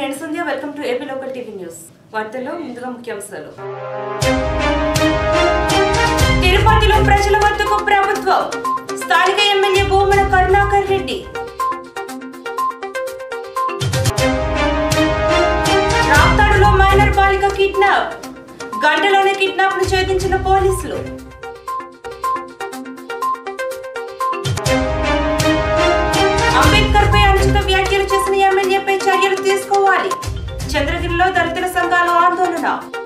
నేను Sandhya welcome to AP local TV news వార్తల్లో ముందుగా ముఖ్యాంశాలు తిరుపతిలో ప్రజల వద్దకు ప్రభుత్వం స్థానిక ఎమ్మెల్యే భూమన కరుణాకర్ రెడ్డి రాప్తాడులో మైనర్ బాలిక కిడ్నాప్ గంటలోనే కిడ్నాప్ ను ఛేదించిన పోలీసులు అంబేద్కర్ పై అనుచిత వ్యాఖ్యలు చేసిన ఎమ్మెల్యేపై చర్యలు తీసుకోవాలి చంద్రగిరిలో దళితుల సంఘాల ఆందోళన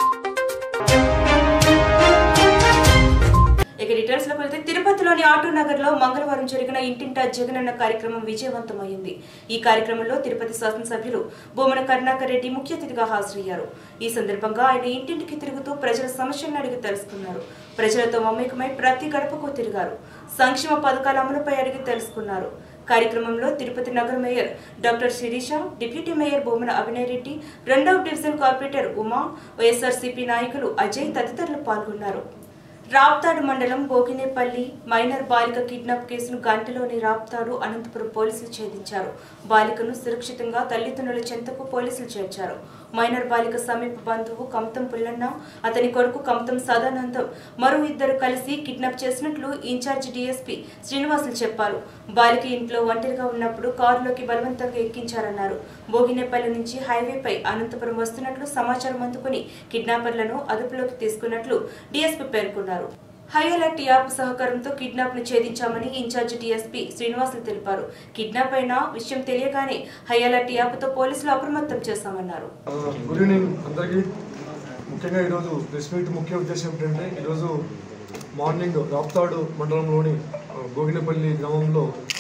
ఇక డీటెయిల్స్ లోకి వెళ్తే తిరుపతిలోని ఆటో నగర్ లో మంగళవారం జరిగిన ఇంటింటా జగనన్న కార్యక్రమం విజయవంతమైంది ఈ కార్యక్రమంలో తిరుపతి శాసనసభ్యులు బొమ్మన కరుణాకర్ రెడ్డి ముఖ్య అతిథిగా హాజరయ్యారు ఈ సందర్భంగా ఆయన ఇంటింటికి తిరుగుతూ ప్రజల సమస్యలను అడిగి తెలుసుకున్నారు ప్రజలతో మమేకమై ప్రతి గడపకు తిరిగారు సంక్షేమ పథకాల అమలుపై అడిగి తెలుసుకున్నారు కార్యక్రమంలో తిరుపతి నగర mayor doctor Sirisha deputy mayor Bommana Abhinay Reddy రెండవ డివిజన్ కార్పొరేటర్ ఉమా వైఎస్ఆర్సీపీ నాయకులు అజయ్ తదితరులు పాల్గొన్నారు రాప్తాడు మండలం గోగినేపల్లి మైనర్ బాలిక కిడ్నాప్ కేసును గంటలోని రాప్తాడు అనంతపురం పోలీసులు ఛేదించారు బాలికను సురక్షితంగా తల్లిదండ్రుల చెంతకు పోలీసులు చేర్చారు మైనర్ బాలిక సమీప బంధువు కమతం పుల్లన్న అతని కొడుకు కమతం సదానందం మరో ఇద్దరు కలిసి కిడ్నాప్ చేసినట్లు ఇన్ఛార్జ్ డీఎస్పీ శ్రీనివాసులు చెప్పారు బాలిక ఇంట్లో ఒంటరిగా ఉన్నప్పుడు కారులోకి బలవంతంగా ఎక్కించారన్నారు భోగినేపల్లి నుంచి హైవేపై అనంతపురం వస్తున్నట్లు సమాచారం అందుకుని కిడ్నాపర్లను అదుపులోకి తీసుకున్నట్లు డీఎస్పీ పేర్కొన్నారు హై అలర్ట్ యాప్ సహకారంతో కిడ్నాప్ ను ఛేదించామని ఇన్ఛార్జ్ డీఎస్పీ శ్రీనివాసులు తెలిపారు కిడ్నాప్ అయిన విషయం తెలియగానే హై అలర్ట్ యాప్ తో పోలీసులు అప్రమత్తం చేశామన్నారు ఆ, గుడ్ ఈవినింగ్ అందరికీ ముఖ్యంగా ఈరోజు ప్రెస్ మీట్ ముఖ్య ఉద్దేశం ఏంటంటే ఈరోజు మార్నింగ్ రాప్తాడు మండలంలోని ఆ, గోగినపల్లి గ్రామంలో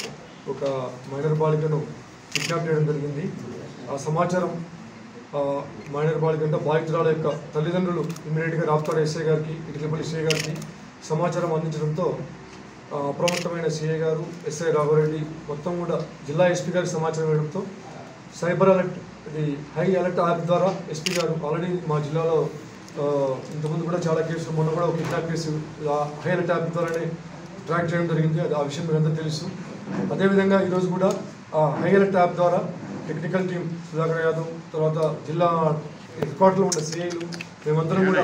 ఒక మైనర్ బాలికను కిడ్నాప్ చేయడం జరిగింది ఆ సమాచారం ఆ, మైనర్ బాలిక అంటే బాధితురాల యొక్క తల్లిదండ్రులు ఇమీడియట్గా రాప్తాడు ఎస్ఐ గారికి ఇటుకపల్లి సిఐ గారికి సమాచారం అందించడంతో ఆ, అప్రమత్తమైన సిఐ గారు ఎస్ఐ రాఘవరెడ్డి మొత్తం కూడా జిల్లా ఎస్పీ గారికి సమాచారం ఇవ్వడంతో సైబర్ అలర్ట్ ఇది హై అలర్ట్ యాప్ ద్వారా ఎస్పీ గారు ఆల్రెడీ మా జిల్లాలో ఆ, ఇంతకుముందు కూడా చాలా కేసులు మొన్న కూడా ఒక కిడ్నాప్ కేసు ఆ హై అలర్ట్ యాప్ ద్వారానే ట్రాక్ చేయడం జరిగింది అది ఆ విషయం మీకు అంతా తెలుసు అదేవిధంగా ఈరోజు కూడా ఆ హై అలర్ట్ యాప్ ద్వారా టెక్నికల్ టీం సుధాకర్ యాదవ్ తర్వాత జిల్లా హెడ్ క్వార్టర్లో ఉన్న సిఐలు మేమందరం కూడా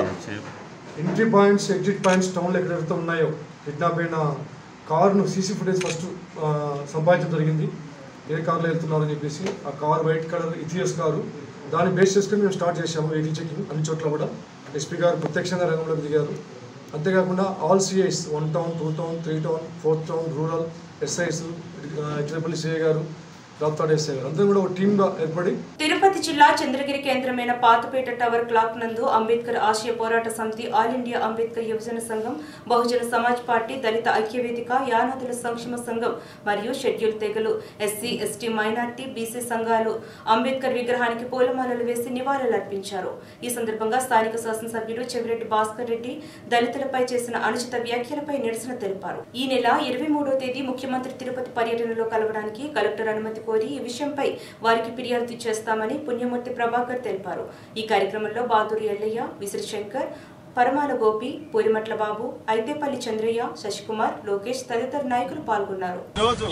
ఎంట్రీ పాయింట్స్ ఎగ్జిట్ పాయింట్స్ టౌన్లో ఎక్కడెక్కడ ఉన్నాయో కిడ్నాప్ అయిన కారును సీసీ ఫుటేజ్ ఫస్ట్ ఆ, సంపాదించడం జరిగింది ఏ కార్లో వెళ్తున్నారని చెప్పేసి ఆ car white colour Etios car దాన్ని బేస్ చేసుకుని మేము స్టార్ట్ చేసాము వెహికల్ చెకింగ్ అన్ని చోట్ల కూడా ఎస్పీ గారు ప్రత్యక్షంగా రంగంలోకి దిగారు అంతేకాకుండా all CIs one town two town three town fourth town rural SIs Itlapalli CI గారు రాప్తాడు ఎస్ఐ గారు అందరం కూడా ఒక టీమ్గా ఏర్పడి తిరుపతి జిల్లా చంద్రగిరి కేంద్రమైన పాతపేట టవర్ క్లాక్ నందు అంబేద్కర్ ఆశయ పోరాట సమితి ఆల్ ఇండియా అంబేద్కర్ యువజన సంఘం బహుజన సమాజ్ పార్టీ దళిత ఐక్యవేదిక యానాదుల సంక్షేమ సంఘం మరియు షెడ్యూల్ తెగలు ఎస్సీ ఎస్టీ మైనార్టీ బీసీ సంఘాలు అంబేద్కర్ విగ్రహానికి పూలమాలలు వేసి నివాళులర్పించారు ఈ సందర్భంగా స్థానిక శాసనసభ్యులు చెవిరెడ్డి భాస్కర్ రెడ్డి దళితులపై చేసిన అనుచిత వ్యాఖ్యలపై నిరసన తెలిపారు ఈ నెల ఇరవై మూడో తేదీ ముఖ్యమంత్రి తిరుపతి పర్యటనలో కలవడానికి కలెక్టర్ అనుమతి కోరి ఈ విషయంపై వారికి ఫిర్యాదు చేస్తామని పుణ్యమూర్తి ప్రభాకర్ తెలిపారు ఈ కార్యక్రమంలో బాదూరి ఎల్లయ్య విసిరి శంకర్ పరమాల గోపి పూరిమట్ల బాబు ఐతేపల్లి చంద్రయ్య శశికుమార్ లోకేష్ తదితర నాయకులు పాల్గొన్నారు ఈరోజు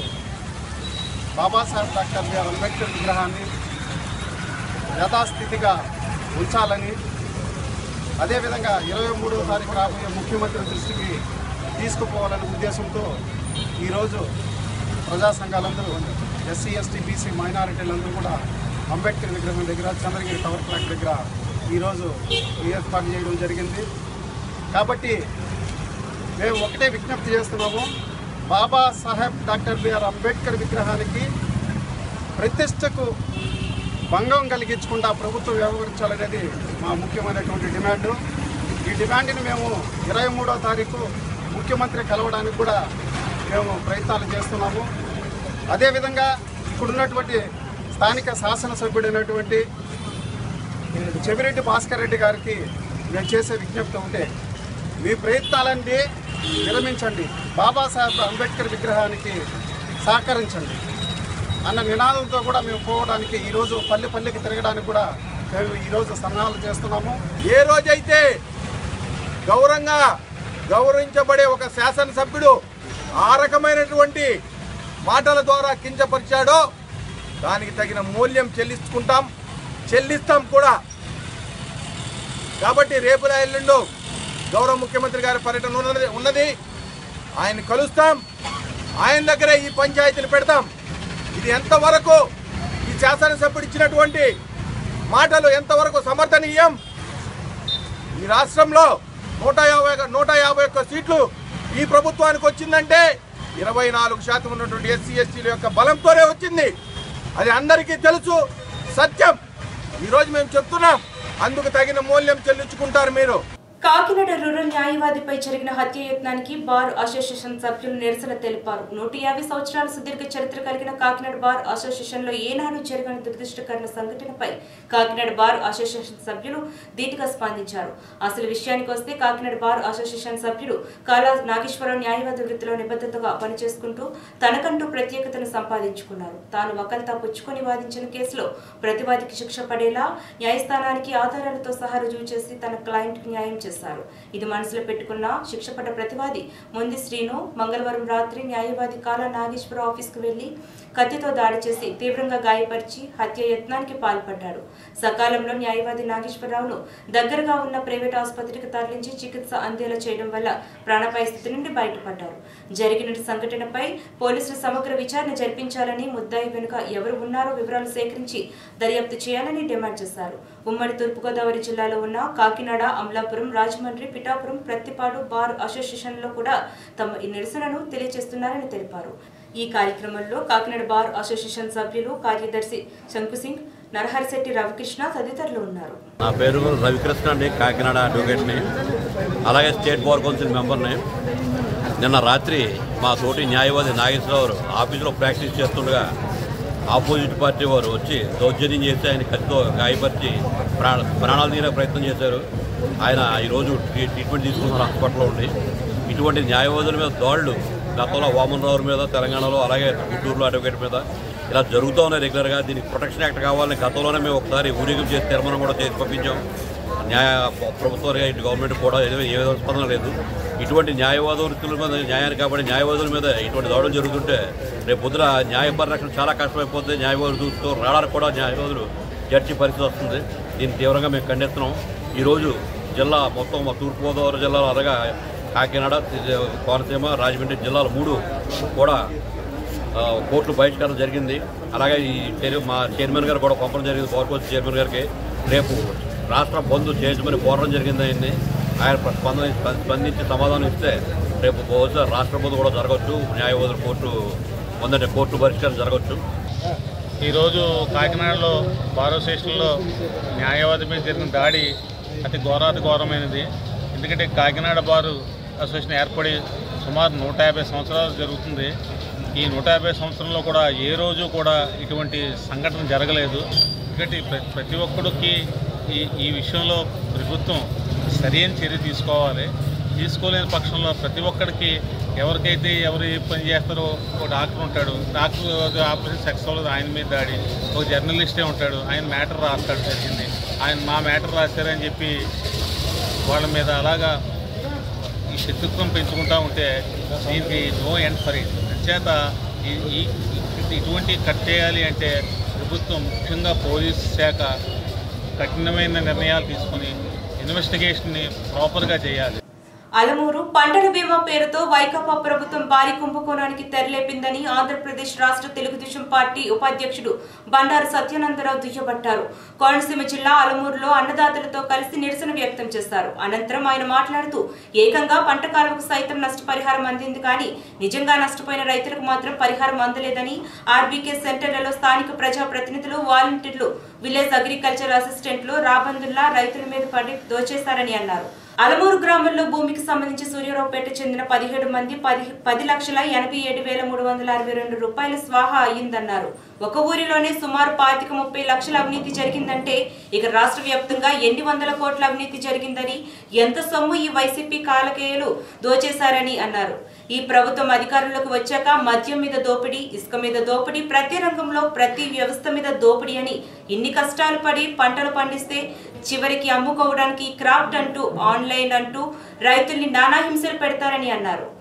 బాబాసాహెబ్ డాక్టర్ బిఆర్ అంబేద్కర్ విగ్రహాన్ని యథాస్థితిగా ఉంచాలని అదేవిధంగా ఇరవై మూడో తారీఖు రాబోయే ముఖ్యమంత్రి దృష్టికి తీసుకుపోవాలనే ఉద్దేశంతో ఈరోజు ప్రజా సంఘాలందరూ ఎస్సీ ఎస్టీ బీసీ మైనారిటీలందరూ కూడా అంబేద్కర్ విగ్రహం దగ్గర చంద్రగిరి టవర్ క్లాక్ దగ్గర ఈరోజు ఏర్పాటు చేయడం జరిగింది కాబట్టి మేము ఒకటే విజ్ఞప్తి చేస్తున్నాము బాబా సాహెబ్ డాక్టర్ బిఆర్ అంబేద్కర్ విగ్రహానికి ప్రతిష్టకు భంగం కలిగించకుండా ప్రభుత్వం వ్యవహరించాలనేది మా ముఖ్యమైనటువంటి డిమాండ్ ఈ డిమాండ్ని మేము ఇరవై మూడో తారీఖు ముఖ్యమంత్రి కలవడానికి కూడా మేము ప్రయత్నాలు చేస్తున్నాము అదేవిధంగా ఇక్కడున్నటువంటి స్థానిక శాసనసభ్యుడైనటువంటి చెవిరెడ్డి భాస్కర్ రెడ్డి గారికి నేను చేసే విజ్ఞప్తి ఒకటే మీ ప్రయత్నాలన్నీ విరమించండి బాబాసాహెబ్ అంబేద్కర్ విగ్రహానికి సహకరించండి అన్న నినాదంతో కూడా మేము పోవడానికి ఈరోజు పల్లె పల్లెకి తిరగడానికి కూడా మేము ఈరోజు సన్నాహాలు చేస్తున్నాము ఏ రోజైతే గౌరవంగా గౌరవించబడే ఒక శాసనసభ్యుడు ఆ రకమైనటువంటి మాటల ద్వారా కించపరిచాడో దానికి తగిన మూల్యం చెల్లించుకుంటాం చెల్లిస్తాం కూడా కాబట్టి రేపు ఎల్లుండు గౌరవ ముఖ్యమంత్రి గారి పర్యటన ఉన్నది ఉన్నది ఆయన కలుస్తాం ఆయన దగ్గరే ఈ పంచాయతీలు పెడతాం ఇది ఎంతవరకు ఈ శాసనసభ్యుడు ఇచ్చినటువంటి మాటలు ఎంతవరకు సమర్థనీయం ఈ రాష్ట్రంలో నూట యాభై నూట యాభై ఒక్క సీట్లు ఈ ప్రభుత్వానికి వచ్చిందంటే ఇరవై నాలుగు శాతం ఉన్నటువంటి ఎస్సీ ఎస్టీల యొక్క బలంతోనే వచ్చింది అది అందరికీ తెలుసు సత్యం ఈరోజు మేము చెప్తున్నాం అందుకు తగిన మూల్యం చెల్లించుకుంటారు మీరు కాకినాడ రూరల్ న్యాయవాదిపై జరిగిన హత్య యత్నానికి బార్ అసోసియేషన్ సభ్యులు నిరసన తెలిపారు నూట యాభై సంవత్సరాల సుదీర్ఘ చరిత్ర కలిగిన కాకినాడ బార్ అసోసియేషన్ లో ఏనాడు జరిగిన దురదృష్టకరణ సంఘటనపై కాకినాడ బార్ అసోసియేషన్ సభ్యులు ధీటుగా స్పందించారు అసలు విషయానికి వస్తే కాకినాడ బార్ అసోసియేషన్ సభ్యులు కాలా నాగేశ్వరరావు న్యాయవాది వృత్తిలో నిబద్ధతగా పనిచేసుకుంటూ తనకంటూ ప్రత్యేకతను సంపాదించుకున్నారు తాను వకల్తా పుచ్చుకొని వాదించిన కేసులో ప్రతివాదికి శిక్ష పడేలా న్యాయస్థానానికి ఆధారాలతో సహా రుజువు చేసి తన క్లయింట్కు న్యాయం చేశారు ఇది మనసులో పెట్టుకున్న శిక్ష పడ్డ ప్రతివాది ముందు శ్రీను మంగళవారం రాత్రి న్యాయవాది కాలా నాగేశ్వరరావు ఆఫీస్కు వెళ్లి కత్తితో దాడి చేసి తీవ్రంగా గాయపరిచి హత్య యత్నానికి పాల్పడ్డాడు సకాలంలో న్యాయవాది నాగేశ్వరరావును దగ్గరగా ఉన్న ప్రైవేట్ ఆసుపత్రికి తరలించి చికిత్స అందేలా చేయడం వల్ల ప్రాణాపాయ స్థితి నుండి బయటపడ్డారు జరిగిన సంఘటనపై పోలీసులు సమగ్ర విచారణ జరిపించాలని ముద్దాయి వెనుక ఎవరు ఉన్నారో వివరాలు సేకరించి దర్యాప్తు చేయాలని డిమాండ్ చేశారు ఉమ్మడి తూర్పుగోదావరి జిల్లాలో ఉన్న కాకినాడ అమలాపురం రాజమండ్రి పిఠాపురం ప్రత్తిపాడు బార్ అసోసియేషన్లో కూడా తమ ఈ నిరసనను తెలియజేస్తున్నారని తెలిపారు ఈ కార్యక్రమంలో కాకినాడ బార్ అసోసియేషన్ సభ్యులు కార్యదర్శి శంకుసింగ్ నరహరిశెట్టి రవికృష్ణ తదితరులు ఉన్నారు నా పేరు రవికృష్ణ అండి కాకినాడ అడ్వకేట్ని అలాగే స్టేట్ బార్ కౌన్సిల్ మెంబర్ని నిన్న రాత్రి మా తోటి న్యాయవాది నాగేశ్వరరావు ఆఫీసులో ప్రాక్టీస్ చేస్తుండగా ఆపోజిట్ పార్టీ వారు వచ్చి దౌర్జన్యం చేసి ఆయన కత్తితో గాయపరిచి ప్రాణ ప్రాణాలు తీరే ప్రయత్నం చేశారు ఆయన ఈరోజు ట్రీ- ట్రీట్మెంట్ తీసుకున్నారు హాస్పిటల్లో ఉండి ఇటువంటి న్యాయవాదుల మీద దాడులు గతంలో వామన్ రావు మీద తెలంగాణలో అలాగే గుంటూరులో అడ్వకేట్ మీద ఇలా జరుగుతూ ఉన్నాయి రెగ్యులర్గా దీనికి ప్రొటెక్షన్ యాక్ట్ కావాలని గతంలోనే మేము ఒకసారి ఊరేగింపు చేసి తీర్మానం కూడా చేసి పంపించాం న్యాయ ప్రభుత్వాలుగా ఇటు గవర్నమెంట్ కూడా ఏ ఏ విధమైన స్పందన లేదు ఇటువంటి న్యాయవాద వృత్తుల మీద న్యాయాన్ని కాబట్టి న్యాయవాదుల మీద ఇటువంటి దాడులు జరుగుతుంటే రేపు పొద్దున న్యాయ పరిరక్షణ చాలా కష్టమైపోతుంది న్యాయవాదులతో రావడానికి కూడా న్యాయవాదులు జడ్జి పరిస్థితి వస్తుంది దీన్ని తీవ్రంగా మేము ఖండిస్తున్నాం ఈరోజు జిల్లా మొత్తం మా తూర్పుగోదావరి జిల్లాలో అలాగా కాకినాడ కోనసీమ రాజమండ్రి జిల్లాలు మూడు కూడా ఆ, కోర్టు బహిష్కరణ జరిగింది అలాగే ఈ చైర్- మా చైర్మన్ గారు కూడా పంపడం జరిగింది పవర్కోచ్ చైర్మన్ గారికి రేపు రాష్ట్ర బంధు చేయమని కోరడం జరిగింది ఆయన్ని ఆయన స్పందన స్పందించి సమాధానం ఇస్తే రేపు బహుశా రాష్ట్ర బంధు కూడా జరగవచ్చు న్యాయవాదుల కోర్టు మొదటి కోర్టు బహిష్కరణ జరగవచ్చు ఈరోజు కాకినాడలో బార్ స్టేషన్లో న్యాయవాది మీద జరిగిన దాడి అతి ఘోరాతి ఘోరమైనది ఎందుకంటే కాకినాడ బారు అసోసియేషన్ ఏర్పడి సుమారు నూట యాభై సంవత్సరాలు జరుగుతుంది ఈ నూట యాభై సంవత్సరంలో కూడా ఏ రోజు కూడా ఇటువంటి సంఘటన జరగలేదు ఎందుకంటే ప్ర- ప్రతి ఒక్కడికి ఈ ఈ విషయంలో ప్రభుత్వం సరైన చర్య తీసుకోవాలి తీసుకోలేని పక్షంలో ప్రతి ఒక్కడికి ఎవరికైతే ఎవరు ఏ పని చేస్తారో ఒక డాక్టర్ ఉంటాడు డాక్టర్ ఆపరేషన్ సెక్స్ అవ్వలేదు ఆయన మీద దాడి ఒక జర్నలిస్టే ఉంటాడు ఆయన మ్యాటర్ రాస్తాడు జరిగింది ఆయన మా మ్యాటర్ రాశారని చెప్పి వాళ్ళ మీద అలాగా ఈ శత్రుత్వం పెంచుకుంటా ఉంటే దీనికి నో ఎండ్ ఫర్ ఇట్ అంచేత ఈ ఈ- ఇటువంటి కట్ చేయాలి అంటే ప్రభుత్వం ముఖ్యంగా పోలీస్ శాఖ కఠినమైన నిర్ణయాలు తీసుకొని ఇన్వెస్టిగేషన్ని ప్రాపర్గా చేయాలి అలమూరు పంటల బీమా పేరుతో వైకాపా ప్రభుత్వం భారీ కుంభకోణానికి తెరలేపిందని ఆంధ్రప్రదేశ్ రాష్ట్ర తెలుగుదేశం పార్టీ ఉపాధ్యక్షుడు బండారు సత్యానందరావు దుయ్యబట్టారు కోనసీమ జిల్లా అలమూరులో అన్నదాతలతో కలిసి నిరసన వ్యక్తం చేశారు అనంతరం ఆయన మాట్లాడుతూ ఏకంగా పంట కాలువకు సైతం నష్టపరిహారం అందింది కానీ నిజంగా నష్టపోయిన రైతులకు మాత్రం పరిహారం అందలేదని ఆర్బీకే సెంటర్లలో స్థానిక ప్రజా ప్రతినిధులు వాలంటీర్లు విలేజ్ అగ్రికల్చర్ అసిస్టెంట్లు రాబందుల్లా రైతుల మీద పడి దోచేశారని అన్నారు అలమూరు గ్రామంలో భూమికి సంబంధించి సూర్యరావుపేట చెందిన పదిహేడు మంది పది పది లక్షల ఎనభై ఏడు వేల మూడు వందల అరవై రెండు రూపాయల స్వాహా అయ్యిందన్నారు ఒక ఊరిలోనే సుమారు పాతిక ముప్పై లక్షల అవినీతి జరిగిందంటే ఇక రాష్ట్ర వ్యాప్తంగా ఎన్ని వందల కోట్ల అవినీతి జరిగిందని ఎంత సొమ్ము ఈ వైసీపీ కాలకేయులు దోచేశారని అన్నారు ఈ ప్రభుత్వం అధికారంలోకి వచ్చాక మద్యం మీద దోపిడీ ఇసుక మీద దోపిడీ ప్రతి రంగంలో ప్రతి వ్యవస్థ మీద దోపిడీ అని ఇన్ని కష్టాలు పడి పంటలు పండిస్తే చివరికి అమ్ముకోవడానికి క్రాఫ్ట్ అంటూ ఆన్లైన్ అంటూ రైతుల్ని నానా హింసలు పెడతారని అన్నారు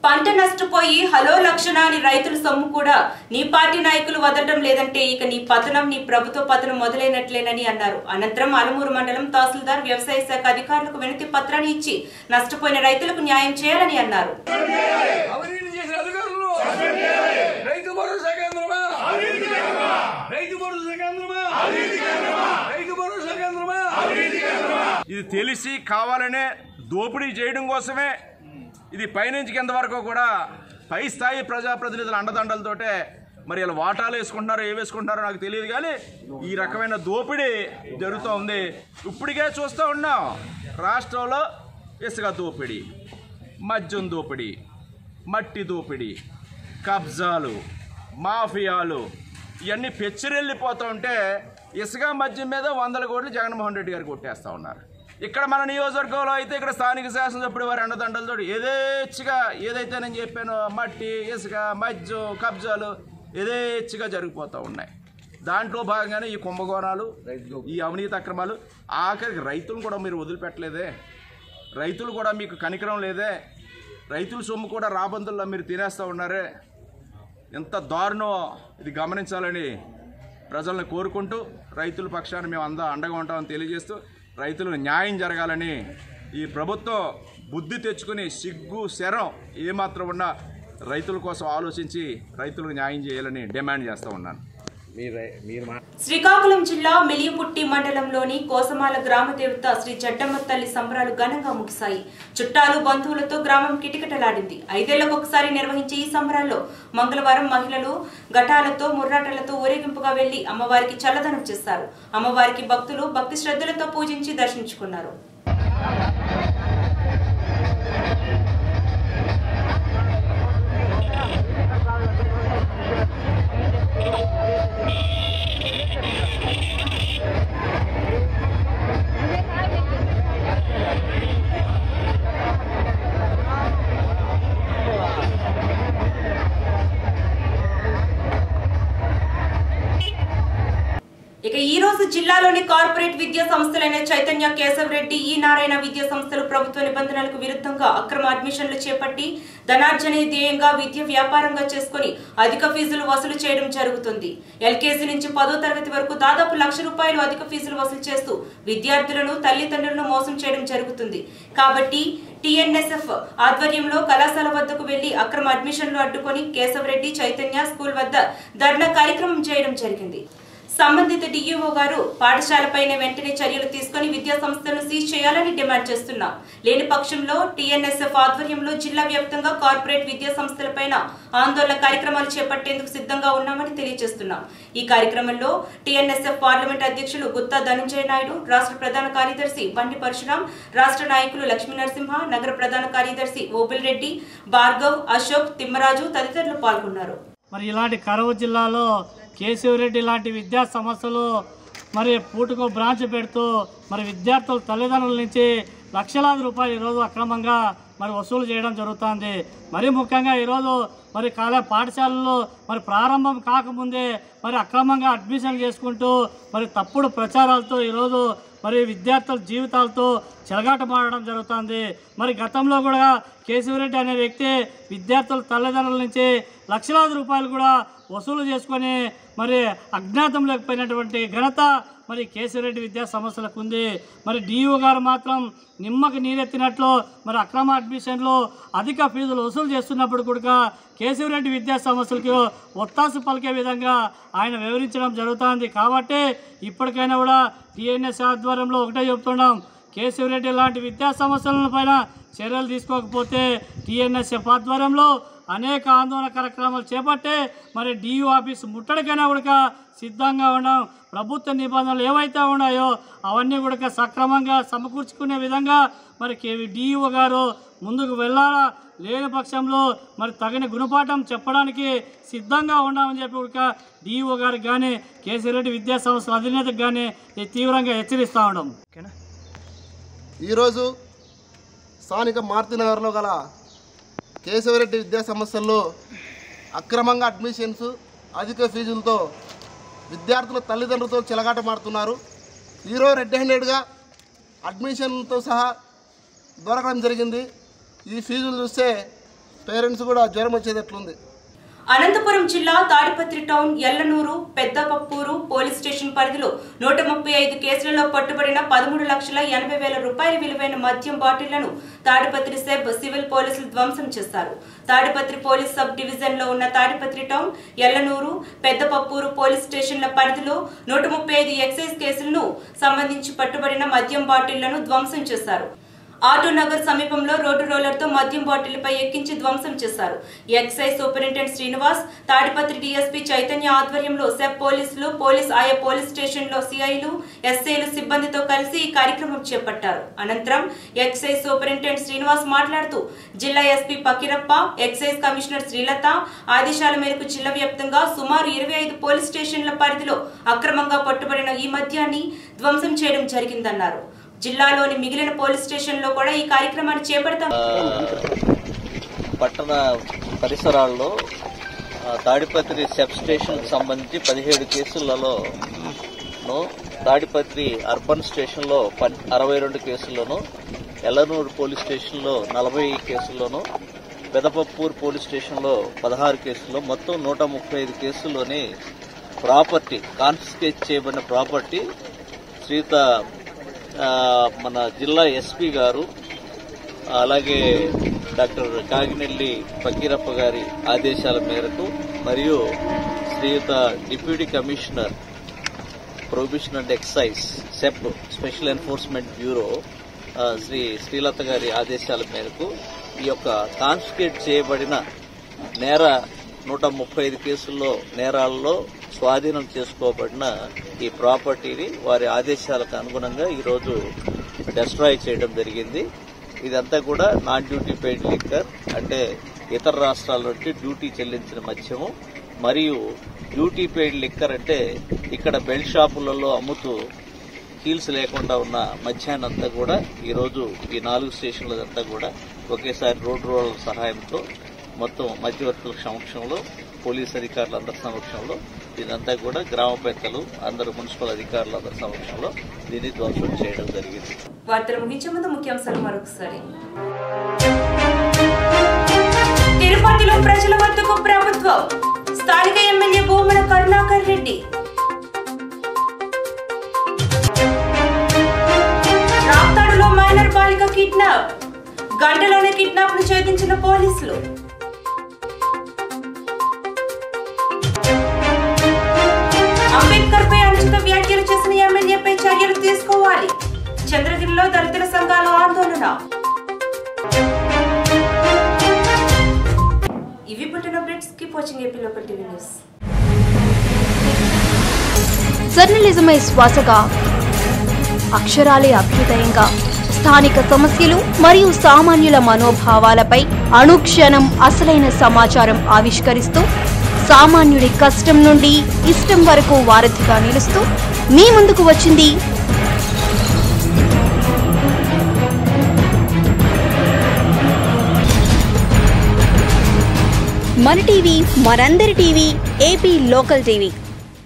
పంట నష్టపోయి హలో లక్షణ అని రైతుల సొమ్ము కూడా నీ పార్టీ నాయకులు వదలడం లేదంటే ఇక నీ పతనం నీ ప్రభుత్వ పతనం మొదలైనట్లేనని అన్నారు అనంతరం అలమూరు మండలం తహసీల్దార్ వ్యవసాయ శాఖ అధికారులకు వినతి పత్రాన్ని ఇచ్చి నష్టపోయిన రైతులకు న్యాయం చేయాలని అన్నారు అవినీతి చేసిన అధికారులు రైతు భరోసా కేంద్రమా రైతు భరోసా కేంద్రమా రైతు భరోసా కేంద్రమా ఇది తెలిసి కావాలనే దోపిడీ చేయడం కోసమే ఇది పైనుంచి కింద వరకు కూడా పై స్థాయి ప్రజాప్రతినిధుల అండదండలతోటే మరి ఇలా వాటాలు వేసుకుంటున్నారో ఏ వేసుకుంటున్నారో నాకు తెలియదు కానీ ఈ రకమైన దోపిడీ జరుగుతూ ఉంది ఇప్పటికే చూస్తూ ఉన్నాం రాష్ట్రంలో ఇసుక దోపిడీ మద్యం దోపిడీ మట్టి దోపిడీ కబ్జాలు మాఫియాలు ఇవన్నీ పెచ్చిరెళ్ళిపోతూ ఉంటే ఇసుక మద్యం మీద వందల కోట్లు జగన్మోహన్ రెడ్డి గారు కొట్టేస్తూ ఉన్నారు ఇక్కడ మన నియోజకవర్గంలో అయితే ఇక్కడ స్థానిక శాసనసభ్యుడు వారి అండదండలతో యథేచ్ఛగా ఏదైతే నేను చెప్పానో మట్టి ఇసుక మద్యం కబ్జాలు యథేచ్ఛగా జరిగిపోతూ ఉన్నాయి దాంట్లో భాగంగానే ఈ కుంభకోణాలు ఈ అవినీతి అక్రమాలు ఆఖరికి రైతులను కూడా మీరు వదిలిపెట్టలేదే రైతులు కూడా మీకు కనికరం లేదే రైతుల సొమ్ము కూడా రాబందుల్లో మీరు తినేస్తూ ఉన్నారే ఎంత దారుణం ఇది గమనించాలని ప్రజలను కోరుకుంటూ రైతుల పక్షాన్ని మేము అందా అండగా ఉంటామని తెలియజేస్తూ రైతులకు న్యాయం జరగాలని ఈ ప్రభుత్వం బుద్ధి తెచ్చుకుని సిగ్గు శరం ఏమాత్రం ఉన్నా రైతుల కోసం ఆలోచించి రైతులకు న్యాయం చేయాలని డిమాండ్ చేస్తూ ఉన్నాను శ్రీకాకుళం జిల్లా మెలియపుట్టి మండలంలోని కోసమాల గ్రామ దేవత శ్రీ జడ్డమ్మ తల్లి సంబరాలు ఘనంగా ముగిశాయి చుట్టాలు బంధువులతో గ్రామం కిటకిటలాడింది ఐదేళ్లకు ఒకసారి నిర్వహించే ఈ సంబరాల్లో మంగళవారం మహిళలు ఘటాలతో ముర్రాటలతో ఊరేగింపుగా వెళ్లి అమ్మవారికి చల్లదనం చేస్తారు అమ్మవారికి భక్తులు భక్తి శ్రద్ధలతో పూజించి దర్శించుకున్నారు ఇక ఈ రోజు జిల్లాలోని కార్పొరేట్ విద్యా సంస్థలైన చైతన్య కేశవ్ రెడ్డి ఈ నారాయణ విద్యా సంస్థలు ప్రభుత్వ నిబంధనలకు విరుద్ధంగా అక్రమ అడ్మిషన్లు చేపట్టి ధనార్జనే ధ్యేయంగా విద్య వ్యాపారంగా చేసుకుని అధిక ఫీజులు వసూలు చేయడం జరుగుతుంది ఎల్కేజీ నుంచి పదో తరగతి వరకు దాదాపు లక్ష రూపాయలు అధిక ఫీజులు వసూలు చేస్తూ విద్యార్థులను తల్లిదండ్రులను మోసం చేయడం జరుగుతుంది కాబట్టి టీఎన్ఎస్ఎఫ్ ఆధ్వర్యంలో కళాశాల వద్దకు వెళ్లి అక్రమ అడ్మిషన్లు అడ్డుకొని కేశవరెడ్డి చైతన్య స్కూల్ వద్ద ధర్నా కార్యక్రమం చేయడం జరిగింది సంబంధిత డిఈఓ గారు పాఠశాలపైన వెంటనే చర్యలు తీసుకుని విద్యా సంస్థలను సీజ్ చేయాలని డిమాండ్ చేస్తున్నాం లేని పక్షంలో టీఎన్ఎస్ఎఫ్ ఆధ్వర్యంలో జిల్లా వ్యాప్తంగా కార్పొరేట్ విద్యా సంస్థలపైన ఆందోళన కార్యక్రమాలు చేపట్టేందుకు సిద్ధంగా ఉన్నామని తెలియజేస్తున్నాం ఈ కార్యక్రమంలో టీఎన్ఎస్ఎఫ్ పార్లమెంట్ అధ్యక్షులు గుత్తా ధనంజయ నాయుడు రాష్ట్ర ప్రధాన కార్యదర్శి బండి పరశురాం రాష్ట్ర నాయకులు లక్ష్మీ నరసింహ నగర ప్రధాన కార్యదర్శి ఓబుల్ రెడ్డి భార్గవ్ అశోక్ తిమ్మరాజు తదితరులు పాల్గొన్నారు మరి ఇలాంటి కరువు జిల్లాలో కేశవరెడ్డి లాంటి విద్యా సంస్థలు మరి పూటకో బ్రాంచ్ పెడుతూ మరి విద్యార్థుల తల్లిదండ్రుల నుంచి లక్షలాది రూపాయలు ఈరోజు అక్రమంగా మరి వసూలు చేయడం జరుగుతుంది మరి ముఖ్యంగా ఈరోజు మరి కాలే పాఠశాలల్లో మరి ప్రారంభం కాకముందే మరి అక్రమంగా అడ్మిషన్ చేసుకుంటూ మరి తప్పుడు ప్రచారాలతో ఈరోజు మరి విద్యార్థుల జీవితాలతో చెలగాటమాడడం జరుగుతుంది మరి గతంలో కూడా కేశవరెడ్డి అనే వ్యక్తి విద్యార్థుల తల్లిదండ్రుల నుంచి లక్షలాది రూపాయలు కూడా వసూలు చేసుకొని మరి అజ్ఞాతంలోకి పోయినటువంటి ఘనత మరి కేశవరెడ్డి విద్యా సంస్థలకు ఉంది మరి డిఓ గారు మాత్రం నిమ్మకి నీరెత్తినట్లు మరి అక్రమ అడ్మిషన్లు అధిక ఫీజులు వసూలు చేస్తున్నప్పుడు కూడా కేశవరెడ్డి విద్యా సంస్థలకు ఒత్తాసు పలికే విధంగా ఆయన వివరించడం జరుగుతుంది కాబట్టి ఇప్పటికైనా కూడా టీఎన్ఎస్ ఆధ్వర్యంలో ఒకటే చెప్తున్నాం కేశవరెడ్డి లాంటి విద్యా సంస్థల పైన చర్యలు తీసుకోకపోతే టీఎన్ఎస్ఎఫ్ ఆధ్వర్యంలో అనేక ఆందోళన కార్యక్రమాలు చేపట్టే మరి డియు ఆఫీస్ ముట్టడికైనా కూడా సిద్ధంగా ఉన్నాం ప్రభుత్వ నిబంధనలు ఏవైతే ఉన్నాయో అవన్నీ కూడా సక్రమంగా సమకూర్చుకునే విధంగా మరి కేవీ డిఈఓ గారు ముందుకు వెళ్ళాలా లేని పక్షంలో మరి తగిన గుణపాఠం చెప్పడానికి సిద్ధంగా ఉన్నామని చెప్పి కూడా డిఈఓ గారికి కానీ కేసీరెడ్డి విద్యా సంస్థల అధినేతకు కానీ తీవ్రంగా హెచ్చరిస్తూ ఉన్నాం ఈరోజు స్థానిక మారుతినగర్లో గల కేశవరెడ్డి విద్యా సంస్థల్లో అక్రమంగా అడ్మిషన్స్ అధిక ఫీజులతో విద్యార్థుల తల్లిదండ్రులతో చెలగాట మారుతున్నారు ఈరోజు రెడ్ హ్యాండెడ్గా అడ్మిషన్తో సహా దొరకడం జరిగింది ఈ ఫీజులు చూస్తే పేరెంట్స్ కూడా జ్వరం వచ్చేది ఎట్లుంది అనంతపురం జిల్లా Tadipatri town Yellanur Peddapappur police station పరిధిలో నూట ముప్పై ఐదు కేసులలో పట్టుబడిన పదమూడు లక్షల ఎనభై వేల రూపాయల విలువైన మద్యం బాటిళ్లను తాడిపత్రి సెబ్ సివిల్ పోలీసులు ధ్వంసం చేశారు తాడిపత్రి పోలీస్ సబ్ డివిజన్ లో ఉన్న తాడిపత్రి టౌన్ ఎల్లనూరు పెద్దపప్పూరు పోలీస్ స్టేషన్ల పరిధిలో నూట ముప్పై ఐదు ఎక్సైజ్ కేసులను సంబంధించి పట్టుబడిన మద్యం బాటిళ్లను ధ్వంసం చేశారు ఆటో నగర్ సమీపంలో రోడ్డు రోలర్తో మద్యం బాటిల్పై ఎక్కించి ధ్వంసం చేశారు excise superintendent Srinivas Tadipatri DSP Chaitanya ఆధ్వర్యంలో సెబ్ పోలీసులు పోలీస్ ఆయా పోలీస్ స్టేషన్లో సిఐలు ఎస్ఐలు సిబ్బందితో కలిసి ఈ కార్యక్రమం చేపట్టారు అనంతరం ఎక్సైజ్ సూపరింటెండెంట్ శ్రీనివాస్ మాట్లాడుతూ జిల్లా SP Pakirappa excise commissioner Srilatha ఆదేశాల మేరకు జిల్లా వ్యాప్తంగా సుమారు ఇరవై ఐదు పోలీస్ స్టేషన్ల పరిధిలో అక్రమంగా పట్టుబడిన ఈ మద్యాన్ని ధ్వంసం చేయడం జరిగిందన్నారు జిల్లాలోని మిగిలిన పోలీస్ స్టేషన్లో కూడా ఈ కార్యక్రమాన్ని చేపడతాం పట్టణ పరిసరాల్లో ఆ, తాడిపత్రి సబ్ స్టేషన్కి సంబంధించి పదిహేడు కేసులలో ను తాడిపత్రి అర్బన్ స్టేషన్లో పన్ అరవై రెండు కేసుల్లోను ఎల్లనూరు పోలీస్ స్టేషన్లో నలభై కేసుల్లోను పెదపప్పూర్ పోలీస్ స్టేషన్లో పదహారు కేసుల్లో మొత్తం నూట ముప్పై ఐదు కేసుల్లోని ప్రాపర్టీ కాన్ఫిస్కేట్ చేయబడిన ప్రాపర్టీ శ్రీత ఆ, మన జిల్లా ఎస్పీ గారు అలాగే డాక్టర్ కాగినెల్లి ఫకీరప్ప గారి ఆదేశాల మేరకు మరియు శ్రీయుత deputy commissioner prohibition and excise సెప్ స్పెషల్ ఎన్ఫోర్స్మెంట్ బ్యూరో ఆ, శ్రీ శ్రీలత గారి ఆదేశాల మేరకు ఈ యొక్క కాన్ఫిస్కేట్ చేయబడిన నేర నూట ముప్పై ఐదు కేసుల్లో నేరాల్లో స్వాధీనం చేసుకోబడిన ఈ ప్రాపర్టీని వారి ఆదేశాలకు అనుగుణంగా ఈరోజు డెస్ట్రాయ్ చేయడం జరిగింది ఇదంతా కూడా నాన్ డ్యూటీ పెయిడ్ లిక్కర్ అంటే ఇతర రాష్ట్రాల నుండి డ్యూటీ చెల్లించిన మద్యము మరియు డ్యూటీ పెయిడ్ లిక్కర్ అంటే ఇక్కడ బెల్ట్ షాపులలో అమ్ముతూ హీల్స్ లేకుండా ఉన్న మధ్యాహ్నం అంతా కూడా ఈరోజు ఈ నాలుగు స్టేషన్లదంతా కూడా ఒకేసారి రోడ్ రోలర్ సహాయంతో మొత్తం మధ్యవర్తుల సమక్షంలో పోలీస్ అధికారులందరి సమక్షంలో ఇదంతా కూడా గ్రామ పెద్దలు అందరు మున్సిపల్ అధికారులు అందరి సమక్షంలో దీన్ని ధ్వంసం చేయడం జరిగింది వార్తలు ముగించే ముందు ముఖ్యాంశాలు మరొకసారి తిరుపతిలో ప్రజల వద్దకు ప్రభుత్వం స్థానిక ఎమ్మెల్యే భూమన కరుణాకర్ రెడ్డి రాప్తాడులో మైనర్ బాలిక కిడ్నాప్ గంటలోనే కిడ్నాప్ ను ఛేదించిన పోలీసులు అంబేద్కర్ పై అనుచిత వ్యాఖ్యలు చేసిన ఎమ్మెల్యేపై చర్యలు తీసుకోవాలి చంద్రగిరిలో దళితుల సంఘాల ఆందోళన ఇవి పుట్టిన updates keep watching AP local TV news జర్నలిజమే శ్వాసగా అక్షరాలే అభ్యుదయంగా స్థానిక సమస్యలు మరియు సామాన్యుల మనోభావాలపై అనుక్షణం అసలైన సమాచారం ఆవిష్కరిస్తూ సామాన్యుడి కష్టం నుండి ఇష్టం వరకు వారధిగా నిలుస్తూ మీ ముందుకు వచ్చింది మన టీవీ మనందరి టీవీ ఏపీ లోకల్ టీవీ